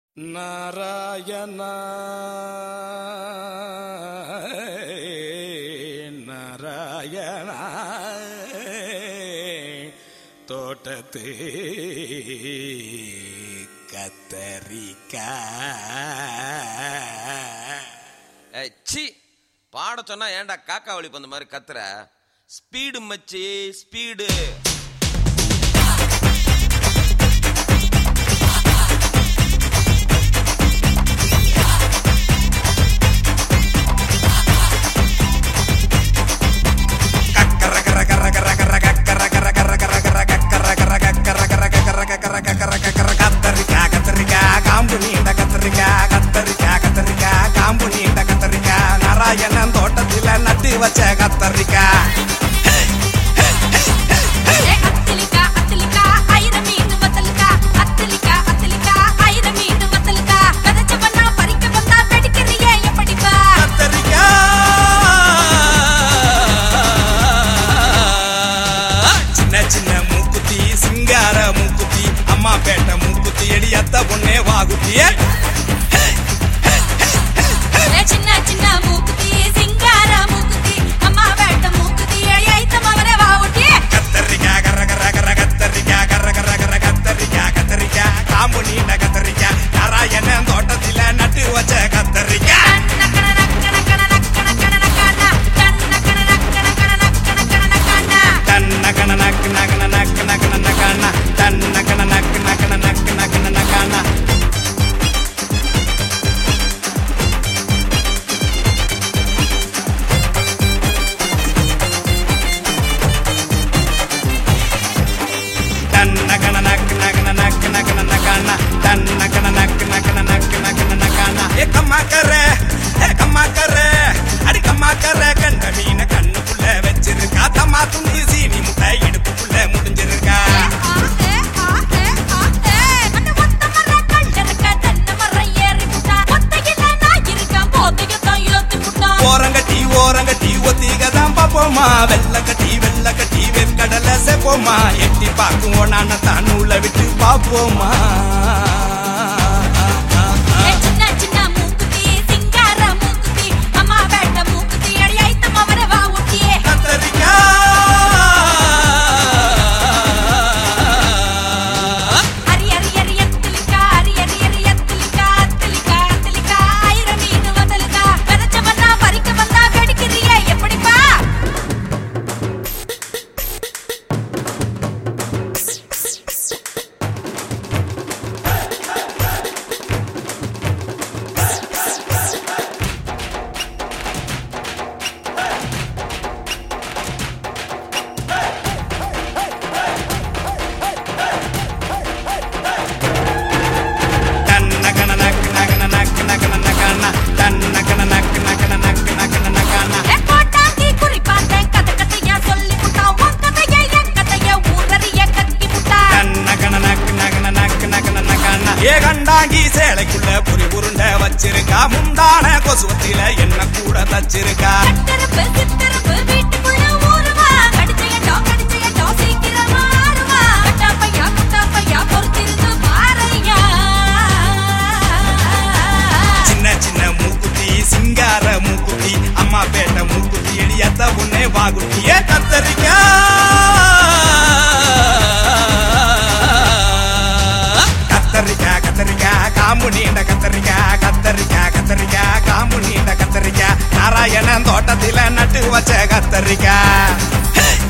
நாராயண நாராயண தோட்டத்து கத்தரிக்கா ஏய், சி பாட சொன்னா ஏன்டா காக்கா வழி பந்த மாதிரி கத்துற ஸ்பீடு மச்சி ஸ்பீடு கத்தரிக்கா கத்தரிக்கா காம்பு நீண்ட கத்தரிக்கா கத்தரிக்கா கத்தரிக்கா காம்பு நீண்ட கத்தரிக்கா நாராயணன் தோட்டத்தில நட்டு வச்ச கத்தரிக்கா ஏ அத்திலிக்கா அத்திலிக்கா ஐர மீன் வத்தலுக்கா அத்திலிக்கா அத்திலிக்கா ஐர மீன் வத்தலுக்கா கதச்ச பண்ணா பறிக்க வந்தா வெடிக்கிறியே எப்படிப்பா கத்தரிக்கா சின்ன சின்ன மூக்குத்தி சிங்கார மூக்குத்தி அம்மா பேட்ட மூக்குத்தி எடி அத்த பொண்ணே வாகுத்தியே ஏ சின்ன சின்ன மூக்குத்தி சிங்கார மூக்குத்தி அம்மா வேட்ட மூக்குத்தி ஐத்த மவனே வாவுட்டி கத்தரிக்கா கர கர கர கத்தரிக்கா கர கர கர கத்தரிக்கா கத்தரிக்கா காம்பு நீண்ட கத்தரிக்கா நாராயணன் தோட்டத்தில நட்டு வச்ச கத்தரிக்கா நக்கன நக்கன கன நக்கன கன நக்கன நக்கன நக்கன கன நக்கன கன நக்கன தன்ன கண நக்கு நகன நக்கு நகன நகான தன்ன கண நக்கு நகன நக்கு நகன நகான தன்ன கண நக்கு நகன நக்கு நகன நகான தன்ன கண நக்கு நகன நக்கு நகன நகான ஏ கம்மா கர ஏ கம்மா கர அடி கம்மா கர கண்ட மீன கண்ணுக்குள்ள வச்சிருக்கா தம்மா துண்டி சீனி முட்டை இடுப்புக்குள்ள முடிஞ்சிருக்கா ஆ ஏ ஆ ஏ ஆ ஏ அண்ணா ஒத்த மர கண்டறக்க தன்ன மர ஏறி புட்டா ஒத்தையில நான் இருக்கேன் போதைய தான் ஏத்தி புட்டா ஓரங்கட்டி ஓரங்கட்டி ஒத்திக தான் பாப்போமா வெள்ள கட்டி வெள்ள கட்டி வெற்கடல செப்போமா எட்டி பார்க்குவோம் நான தான் நூலை விட்டு பாப்போமா ஏ சின்ன சின்ன மூக்குத்தி சிங்கார மூக்குத்தி அம்மா வேட்ட மூக்குத்தி அடி ஐத்த மவனே வாவுட்டியே கத்தரிக்கா அரி அரி அரி அத்திலிக்கா அரி அரி அரி அத்திலிக்கா அத்திலிக்கா அத்திலிக்கா ஐர மீன் வதலுக்கா கதச்ச வந்தா பறிக்க வந்தா வெடிக்கிறியே எப்படிப்பா தன்ன கண நக்கு நகன நக்கு நகன நகான தன்ன கண நக்கு நகன நக்கு நகன நகான ஏ கோட்டாங்கி குறிப்பாந்தேன் கதை கதையா சொல்லி புட்டா உன் கதைய என் கதைய ஊரறிய கத்தி புட்டா கண்ண கண நக்கு நகன நக்கு நகன நகான ஏ கண்டாங்கி சேலைக்குள்ள பொறி உருண்டை வச்சிருக்கா முந்தான கொசுவத்தில என்ன கூட தச்சிருக்கா கட்டரப்பு சித்தரப்பு வீட்டுக்குள்ள ஊருவா கடிச்சையட்டோ கடிச்சையட்டோ சீக்கிரமா ஆறுவா கட்டாப்பையா குட்டாப்பையா பொறுத்திருந்து பாறையா சின்ன சின்ன மூக்குத்தி சிங்கார மூக்குத்தி அம்மா பேட்ட மூக்குத்தி எடியாத்த உன்னே வாகுட்டியே கத்தரிக்கா கத்தரிக்கா கத்தரிக்கா காம்பு நீண்ட கத்தரிக்கா கத்தரிக்கா கத்தரிக்கா காம்பு நீண்ட கத்தரிக்கா நாராயணன் தோட்டத்தில நட்டு வச்ச கத்தரிக்கா